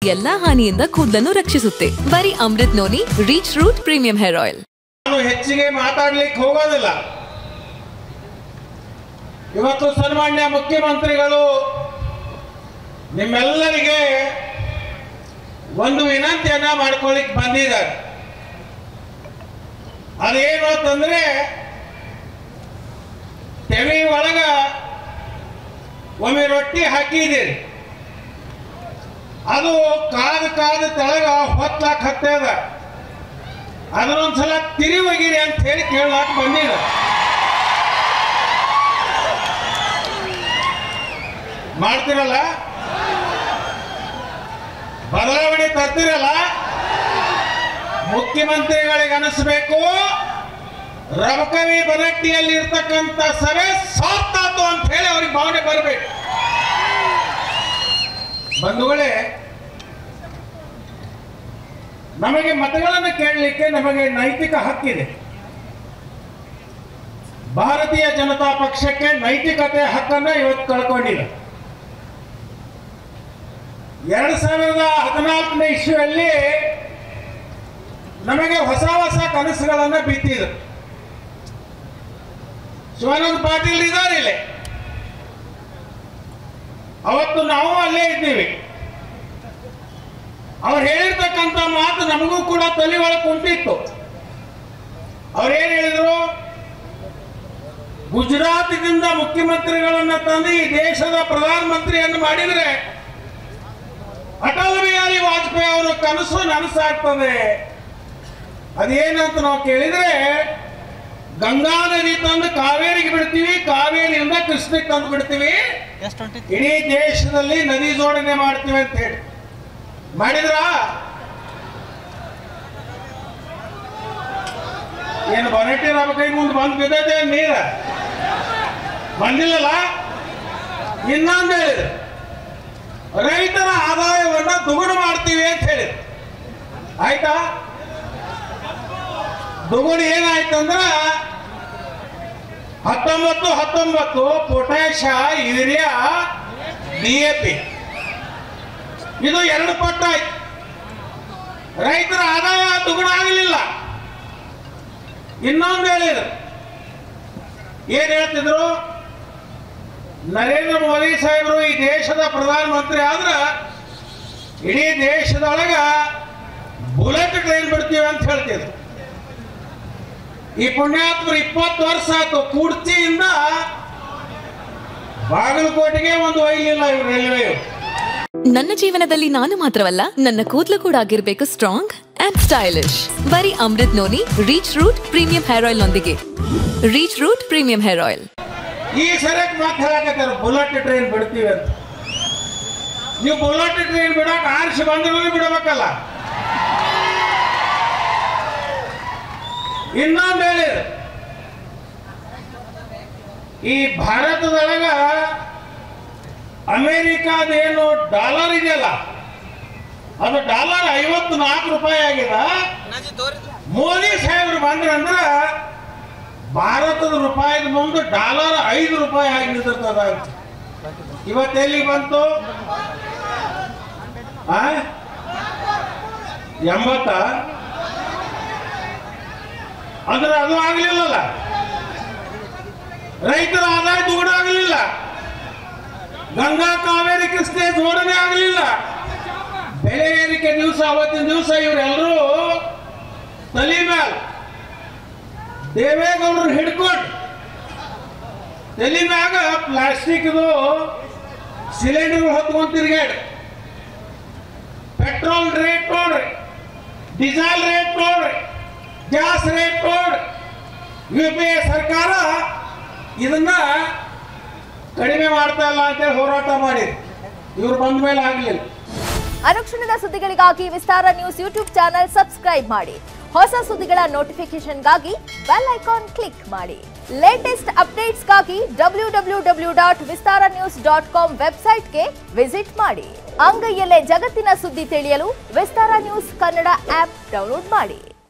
ಎಲ್ಲಾ ಹಾನಿಯಿಂದ ಕೂದಲನ್ನು ರಕ್ಷಿಸುತ್ತೆ ಬರೀ Amrut noni reach root premium hair oil ನಾನು ಹೆಚ್ಚಿಗೆ ಮಾತಾಡ್ಲಿಕ್ಕೆ ಹೋಗೋದಿಲ್ಲ ಇವತ್ತು ಸನ್ಮಾನ್ಯ ಮುಖ್ಯಮಂತ್ರಿಗಳು ನಿಮ್ಮೆಲ್ಲರಿಗೆ ಒಂದು ವಿನಂತಿಯನ್ನ ಮಾಡ್ಕೊಳ್ಳಿಕ್ ಬಂದಿದ್ದಾರೆ ಅದೇನು ಅಂತಂದ್ರೆ ತೆವಿ ಒಳಗ ಒಮ್ಮೆ ರೊಟ್ಟಿ ಹಾಕಿದ್ದೀರಿ ಅದು ಕಾದ ಕಾದ ತೆಳಗ ಹೊತ್ಲಾಕ್ ಹತ್ತದ ಅದನ್ನೊಂದ್ಸಲ ತಿರಿ ಒಗಿರಿ ಅಂತ ಹೇಳಿ ಕೇಳಲಾಕ ಬಂದಿದ ಮಾಡ್ತಿರಲ್ಲ ಬದಲಾವಣೆ ತರ್ತಿರಲ್ಲ ಮುಖ್ಯಮಂತ್ರಿಗಳಿಗೆ ಅನಿಸ್ಬೇಕು ರಬಕವಿ ಬನಟ್ಟಿಯಲ್ಲಿ ಇರ್ತಕ್ಕಂಥ ಸಭೆ ಸಾತ್ತಾತು ಅಂತ ಹೇಳಿ ಅವ್ರಿಗೆ ಭಾವನೆ ಬರಬೇಕು ಬಂಧುಗಳೇ ನಮಗೆ ಮತಗಳನ್ನು ಕೇಳಲಿಕ್ಕೆ ನಮಗೆ ನೈತಿಕ ಹಕ್ಕಿದೆ ಭಾರತೀಯ ಜನತಾ ಪಕ್ಷಕ್ಕೆ ನೈತಿಕತೆ ಹಕ್ಕನ್ನ ಇವತ್ತು ಕಳ್ಕೊಂಡಿದೆ ಎರಡ್ ಸಾವಿರದ ಹದಿನಾಲ್ಕನೇ ಇಶ್ಯೂಯಲ್ಲಿ ನಮಗೆ ಹೊಸ ಹೊಸ ಕನಸುಗಳನ್ನು ಬಿತ್ತಿದ್ರು ಶಿವಾನಂದ ಪಾಟೀಲ್ ಇದ್ದಾರೆ ಇಲ್ಲಿ ಅವತ್ತು ನಾವು ಅಲ್ಲೇ ಇದ್ದೀವಿ ಅವ್ರು ಹೇಳಿರ್ತಕ್ಕಂಥ ಮಾತು ನಮಗೂ ಕೂಡ ತಲೆ ಒಳಗೆ ಕುಂತಿತ್ತು ಅವ್ರೇನ್ ಹೇಳಿದ್ರು ಗುಜರಾತಿನಿಂದ ಮುಖ್ಯಮಂತ್ರಿಗಳನ್ನ ತಂದು ಈ ದೇಶದ ಪ್ರಧಾನಮಂತ್ರಿಯನ್ನು ಮಾಡಿದ್ರೆ ಅಟಲ್ ಬಿಹಾರಿ ವಾಜಪೇಯಿ ಅವರ ಕನಸು ನನಸಾಗ್ತದೆ ಅದೇನಂತ ನಾವು ಕೇಳಿದ್ರೆ ಗಂಗಾ ನದಿ ತಂದು ಕಾವೇರಿಗೆ ಬಿಡ್ತೀವಿ ಕಾವೇರಿಯಿಂದ ಕೃಷ್ಣಕ್ಕೆ ತಂದು ಬಿಡ್ತೀವಿ ಇಡೀ ದೇಶದಲ್ಲಿ ನದಿ ಜೋಡಣೆ ಮಾಡ್ತೀವಿ ಅಂತ ಹೇಳಿ ಮಾಡಿದ್ರ ಏನು ಬನಟ್ಟಿ ನಮ್ಮ ಕೈ ಮುಂದೆ ಬಂದು ಬಿದ್ದೈತೆ ನೀರ ಬಂದಿಲ್ಲಲ್ಲ ಇನ್ನೊಂದು ಹೇಳಿದ್ರು ರೈತರ ಆದಾಯವನ್ನ ದುಗುಣ ಮಾಡ್ತೀವಿ ಅಂತ ಹೇಳಿದ್ರು ಆಯ್ತಾ ದುಗುಣ ಏನಾಯ್ತಂದ್ರ ಹತ್ತೊಂಬತ್ತು ಹತ್ತೊಂಬತ್ತು ಪೊಟ್ಯಾಶ ಯೂರಿಯಾ ಡಿ ಎ ಪಿ ಇದು ಎರಡು ಪಟ್ಟು ಆಯ್ತು ರೈತರ ಆದಾಯ ದುಗುಣ ಆಗಲಿಲ್ಲ ಇನ್ನೊಂದು ಹೇಳಿದ್ರು ಏನ್ ಹೇಳ್ತಿದ್ರು ನರೇಂದ್ರ ಮೋದಿ ಸಾಹೇಬರು ಈ ದೇಶದ ಪ್ರಧಾನಮಂತ್ರಿ ಆದ್ರ ಇಡೀ ದೇಶದೊಳಗ ಬುಲೆಟ್ ಟ್ರೈನ್ ಬಿಡ್ತೀವಿ ಅಂತ ಹೇಳ್ತಿದ್ರು ಈ ಪುಣ್ಯಾತ್ಮರು ಇಪ್ಪತ್ತು ವರ್ಷ ಆಯ್ತು ಕುರ್ಚಿಯಿಂದ ಬಾಗಲಕೋಟೆಗೆ ಒಂದು ಒಯ್ಲಿಲ್ಲ ಇವ್ರು ರೈಲ್ವೆ ನನ್ನ ಜೀವನದಲ್ಲಿ ನಾನು ಮಾತ್ರವಲ್ಲ ನನ್ನ ಕೂದಲು ಕೂಡ ಆಗಿರ್ಬೇಕು ಸ್ಟ್ರಾಂಗ್ ಅಂಡ್ ಸ್ಟೈಲಿಶ್ ಬರೀ Amrut noni reach root premium hair oil ನೊಂದಿಗೆ reach root premium hair oil ಈ ಸರಕ್ ಮಾತು ಹೇಳಕತ್ತಾರ ಬುಲೆಟ್ ಟ್ರೈನ್ ಬಿಡ್ತೀವಿ ಅಂತ ನೀವು ಬುಲೆಟ್ ಟ್ರೈನ್ ಬಿಡಕ್ ಆರಿಸಿ ಬಂದ್ರೆ ಬಿಡಬೇಕಲ್ಲ ಇನ್ನೊಂದು ಹೇಳಿದ್ರು ಈ ಭಾರತದೊಳಗ ಅಮೇರಿಕಾದೇನು ಡಾಲರ್ ಇದೆಯಲ್ಲ ಅದು ಡಾಲರ್ ಐವತ್ತು ನಾಲ್ಕು ರೂಪಾಯಿ ಆಗಿದೆ ಮೋದಿ ಸಾಹೇಬ್ರು ಬಂದ್ರಂದ್ರ ಭಾರತದ ರೂಪಾಯಿದ ಮುಂದೆ ಡಾಲರ್ ಐದು ರೂಪಾಯಿ ಆಗಿ ನಿಂತಿರ್ತದ ಅಂತ ಇವತ್ತೆಲ್ಲಿ ಬಂತು ಆ? ಎಂಬತ್ತ ಅಂದ್ರೆ ಅದು ಆಗ್ಲಿಲ್ಲಲ್ಲ ರೈತರ ಆದಾಯ ದುಗುಣ ಆಗಲಿಲ್ಲ ಗಂಗಾ ಕಾವೇರಿ ಕೃಷ್ಣ ಜೋಡಣೆ ಆಗಲಿಲ್ಲ ಬೆಲೆ ಏರಿಕೆ ದಿವಸ ಅವತ್ತಿನ ದಿವಸ ಇವರೆಲ್ಲರೂ ತಲೆ ಮ್ಯಾಲ ದೇವೇಗೌಡರು ಹಿಡ್ಕೊಂಡು ತಲೆ ಮ್ಯಾಗ ಪ್ಲಾಸ್ಟಿಕ್ದು ಸಿಲಿಂಡರ್ ಹೊತ್ಕೊಂಡು ತಿರ್ಗಾಡಿ ಪೆಟ್ರೋಲ್ ರೇಟ್ ನೋಡ್ರಿ ಡೀಸೆಲ್ ರೇಟ್ ನೋಡ್ರಿ ಗ್ಯಾಸ್ ರೇಟ್ ನೋಡ್ರಿ ಯು ಪಿ ಎ ಸರ್ಕಾರ ಇದನ್ನ ಕಡಿಮೆ ಮಾಡ್ತಾ ಇಲ್ಲ ಅಂತೇಳಿ ಹೋರಾಟ ಮಾಡಿದ್ರು ಇವ್ರು ಬಂದ ಮೇಲೆ ಆಗಲಿಲ್ಲ ಅನುಕ್ಷಣದ ಸುದ್ದಿಗಳಿಗಾಗಿ Vistara news YouTube channel subscribe ಮಾಡಿ ಹೊಸ ಸುದ್ದಿಗಳ ನೋಟಿಫಿಕೇಶನ್ಗಾಗಿ ಬೆಲ್ ಐಕಾನ್ ಕ್ಲಿಕ್ ಮಾಡಿ ಲೇಟೆಸ್ಟ್ ಅಪ್ಡೇಟ್ಸ್ಗಾಗಿ W W W dot Vistara news dot com ವೆಬ್ಸೈಟ್ಗೆ ವಿಸಿಟ್ ಮಾಡಿ ಅಂಗೈಯಲ್ಲೇ ಜಗತ್ತಿನ ಸುದ್ದಿ ತಿಳಿಯಲು Vistara news Kannada app download ಮಾಡಿ